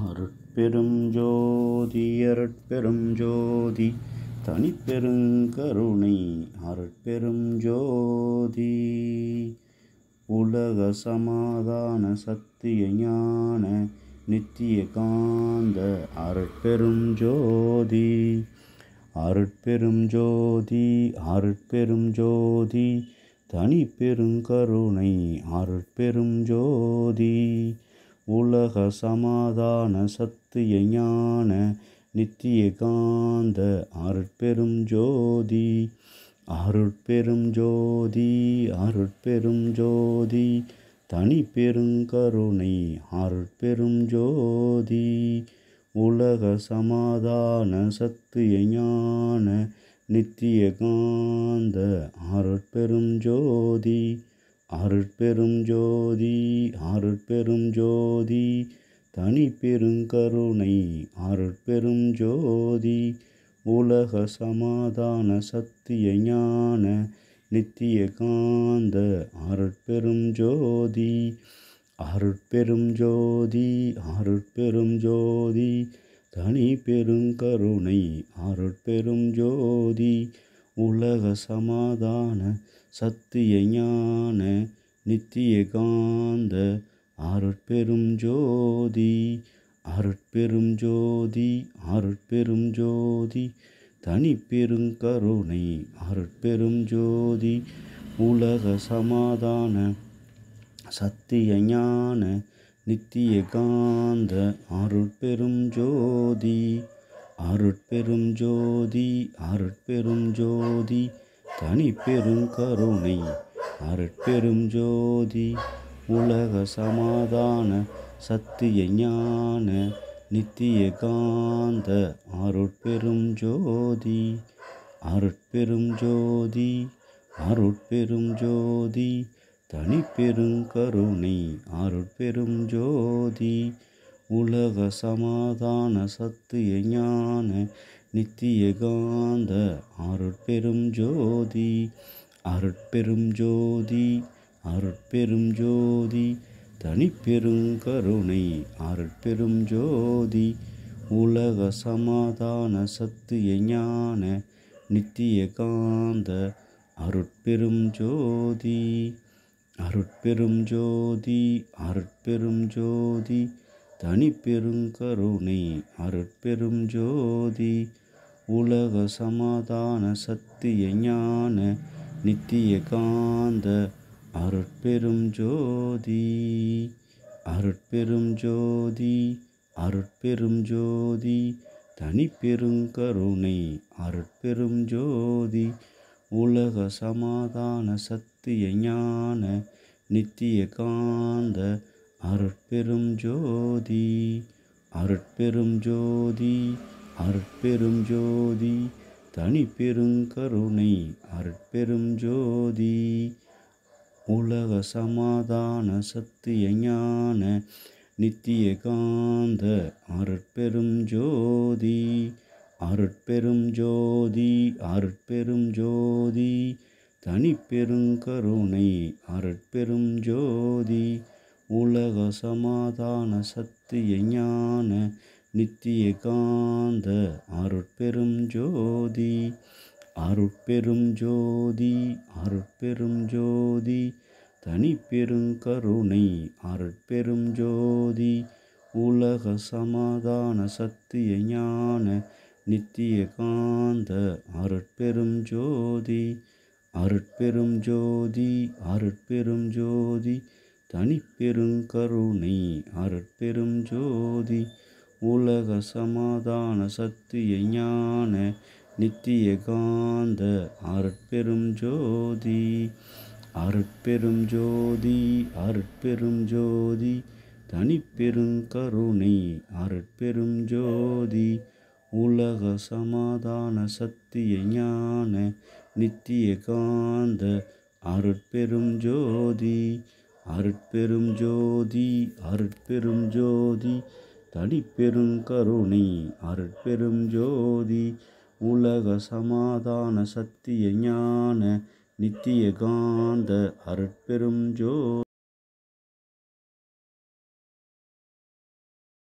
அருட்பெரும் ஜோதி அருட்பெரும் ஜோதி தனிப்பெருங்கருணை அருட்பெரும் ஜோதி உலக சமாதான சத்திய ஞான நித்திய காந்த அருட்பெரும் ஜோதி அருட்பெரும் ஜோதி அருட்பெரும் ஜோதி தனிப்பெருங்கருணை அருட்பெரும் ஜோதி உலக சமாதான சத்திய ஞான நித்திய காந்த அருட்பெரும் ஜோதி அருட்பெரும் ஜோதி அருட்பெரும் ஜோதி தனிப்பெருங்கருணை அருட்பெரும் ஜோதி உலக சமாதான சத்திய ஞான நித்திய காந்த அருட்பெரும் ஜோதி அருட்பெரும் ஜோதி அருட்பெரும் ஜோதி தனிப்பெருங்கருணை அருட்பெரும் ஜோதி உலக சமாதான சத்திய ஞான நித்திய காந்த அருட்பெரும் ஜோதி அருட்பெரும் ஜோதி அருட்பெரும் ஜோதி தனி பெருங்கருணை அருட்பெரும் ஜோதி உலக சமாதான சத்திய ஞான நித்திய காந்த அருட்பெரும் ஜோதி அருட்பெரும் ஜோதி அருட்பெரும் ஜோதி தனி பெருங்கருணை அருட்பெரும் ஜோதி உலக சமாதான சத்திய ஞான நித்திய காந்த அருட்பெரும் ஜோதி அருட்பெரும் ஜோதி அருட்பெரும் ஜோதி தனி பெருங்கருணை அருட்பெரும் ஜோதி உலக சமாதான சத்திய ஞான நித்திய காந்த அருட்பெரும் ஜோதி அருட்பெரும் ஜோதி அருட்பெரும் ஜோதி தனிப்பெருங்கருணை அருட்பெரும் ஜோதி உலக சமாதான சத்திய ஞான நித்திய காந்த அருட்பெரும் ஜோதி அருட்பெரும் ஜோதி அருட்பெரும் ஜோதி தனிப்பெருங்கருணை அருட்பெரும் ஜோதி உலக சமாதான சத்திய ஞான நித்திய காந்த அருட்பெரும் ஜோதி அருட்பெரும் ஜோதி அருட்பெரும் ஜோதி தனிப்பெருங்கருணை அருட்பெரும் ஜோதி உலக சமாதான சத்திய ஞான நித்திய காந்த அருட்பெரும் ஜோதி அருட்பெரும் ஜோதி அருட்பெரும் ஜோதி தனிப்பெருங்கருணை அருட்பெரும் ஜோதி உலக சமாதான சத்திய ஞான நித்திய காந்த அருட்பெரும் ஜோதி அருட்பெரும் ஜோதி அருட்பெரும் ஜோதி தனிப்பெருங்கருணை அருட்பெரும் ஜோதி உலக சமாதான சத்திய ஞான நித்திய காந்த அருட்பெரும் ஜோதி அருட்பெரும் ஜோதி அருட்பெரும் ஜோதி தனிப்பெருங்கருணை அருட்பெரும் ஜோதி உலக சமாதான சத்திய ஞான நித்திய காந்த அருட்பெரும் ஜோதி அருட்பெரும் ஜோதி அருட்பெரும் ஜோதி தனிப்பெருங்கருணை அருட்பெரும் ஜோதி உலக சமாதான சத்திய ஞான நித்திய காந்த அருட்பெரும் ஜோதி அருட்பெரும் ஜோதி அருட்பெரும் ஜோதி தனிப்பெருங்கருணை அருட்பெரும் ஜோதி உலக சமாதான சத்திய ஞான நித்திய காந்த அருட்பெரும் ஜோதி அருட்பெரும் ஜோதி அருட்பெரும் ஜோதி தனிப்பெருங்கருணை அருட்பெரும் ஜோதி உலக சமாதான சத்திய ஞான நித்திய காந்த அருட்பெரும் ஜோதி அருட்பெரும் ஜோதி அருட்பெரும் ஜோதி தனிப்பெருங்கருணை அருட்பெரும் ஜோதி உலக சமாதான சத்திய ஞான நித்திய காந்த அருட்பெரும் ஜோ